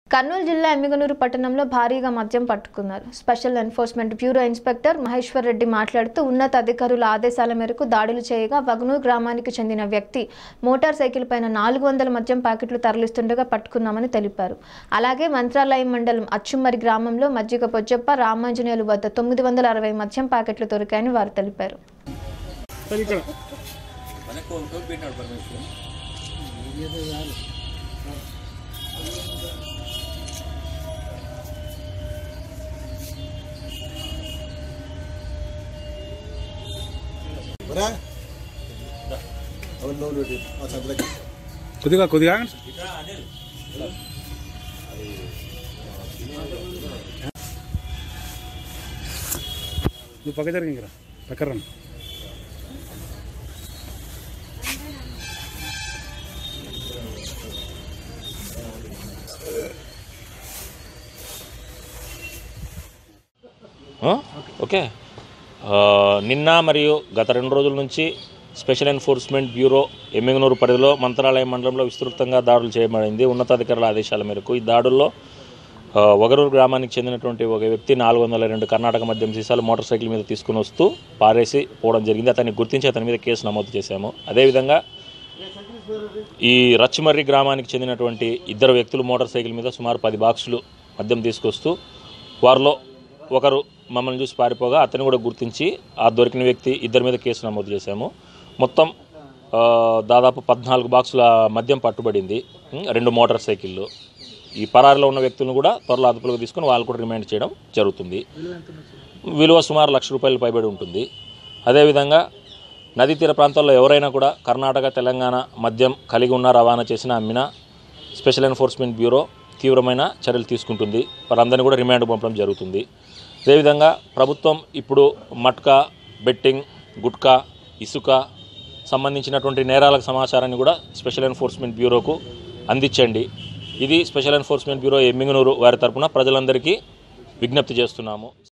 కర్నూలు జిల్లా ఎమ్మిగనూరు పట్టణంలో భారీగా మద్యం పట్టుకున్నారు special enforcement bureau inspector Maheshwar Reddy మాట్లాడుతూ ఉన్నత అధికారుల ఆదేశాల మేరకు దాడులు చేయగా వగనూరు గ్రామానికి చెందిన వ్యక్తి మోటార్ సైకిల్ పైన నాలుగు వందల మద్యం ప్యాకెట్లు తరలిస్తుండగా పట్టుకున్నామని తెలిపారు అలాగే మంత్రాలయం మండలం అచ్చుమ్మరి గ్రామంలో మజ్జిగ పొజ్జప్ప రామాంజనేయులు వద్ద తొమ్మిది వందల అరవై మద్యం ప్యాకెట్లు దొరికాయని వారు తెలిపారు సరే ఇక్కడ బరా అవును నవ్వులు పెట్టి ఆ సంతలకి కొద్దిగా కొద్దిగా నువ్వు పక్క జరిగి ఇంకా పక్కన రండి ఆ? ఓకే ఆ, నిన్న మరియు గత రెండు రోజుల నుంచి స్పెషల్ ఎన్ఫోర్స్మెంట్ బ్యూరో ఎమ్మిగనూరు పరిధిలో మంత్రాలయం మండలంలో విస్తృతంగా దాడులు చేయబడింది ఉన్నతాధికారుల ఆదేశాల మేరకు ఈ దాడుల్లో ఆ, ఒగరూరు గ్రామానికి చెందినటువంటి ఒక వ్యక్తి నాలుగు వందల రెండు కర్ణాటక మద్యం సీసాలు మోటార్ సైకిల్ మీద తీసుకుని వస్తూ పారేసి పోవడం జరిగింది అతన్ని గుర్తించి అతని మీద కేసు నమోదు చేశాము అదేవిధంగా ఈ రచ్చిమర్రి గ్రామానికి చెందినటువంటి ఇద్దరు వ్యక్తులు మోటార్ సైకిల్ మీద సుమారు పది బాక్సులు మద్యం తీసుకొస్తూ వారిలో ఒకరు మమ్మల్ని చూసి పారిపోగా అతన్ని కూడా గుర్తించి ఆ దొరికిన వ్యక్తి ఇద్దరి మీద కేసు నమోదు చేశాము మొత్తం ఆ, దాదాపు పద్నాలుగు బాక్సుల మద్యం పట్టుబడింది ఉం, రెండు మోటార్ సైకిళ్ళు ఈ పరారిలో ఉన్న వ్యక్తులను కూడా త్వరలో అదుపులోకి తీసుకుని వాళ్ళు కూడా రిమైండ్ చేయడం జరుగుతుంది విలువ సుమారు లక్ష రూపాయలు పైబడి ఉంటుంది అదేవిధంగా నదీ తీర ప్రాంతాల్లో ఎవరైనా కూడా కర్ణాటక తెలంగాణ మద్యం కలిగి ఉన్న రవాణా చేసిన అమ్మినా స్పెషల్ ఎన్ఫోర్స్మెంట్ బ్యూరో తీవ్రమైన చర్యలు తీసుకుంటుంది వారందరినీ కూడా రిమాండ్ పంపడం జరుగుతుంది అదేవిధంగా ప్రభుత్వం ఇప్పుడు మట్కా బెట్టింగ్ గుట్కా ఇసుక సంబంధించినటువంటి నేరాలకు సమాచారాన్ని కూడా స్పెషల్ ఎన్ఫోర్స్మెంట్ బ్యూరోకు అందించండి ఇది స్పెషల్ ఎన్ఫోర్స్మెంట్ బ్యూరో ఎమ్మిగనూరు వారి తరపున ప్రజలందరికీ విజ్ఞప్తి చేస్తున్నాము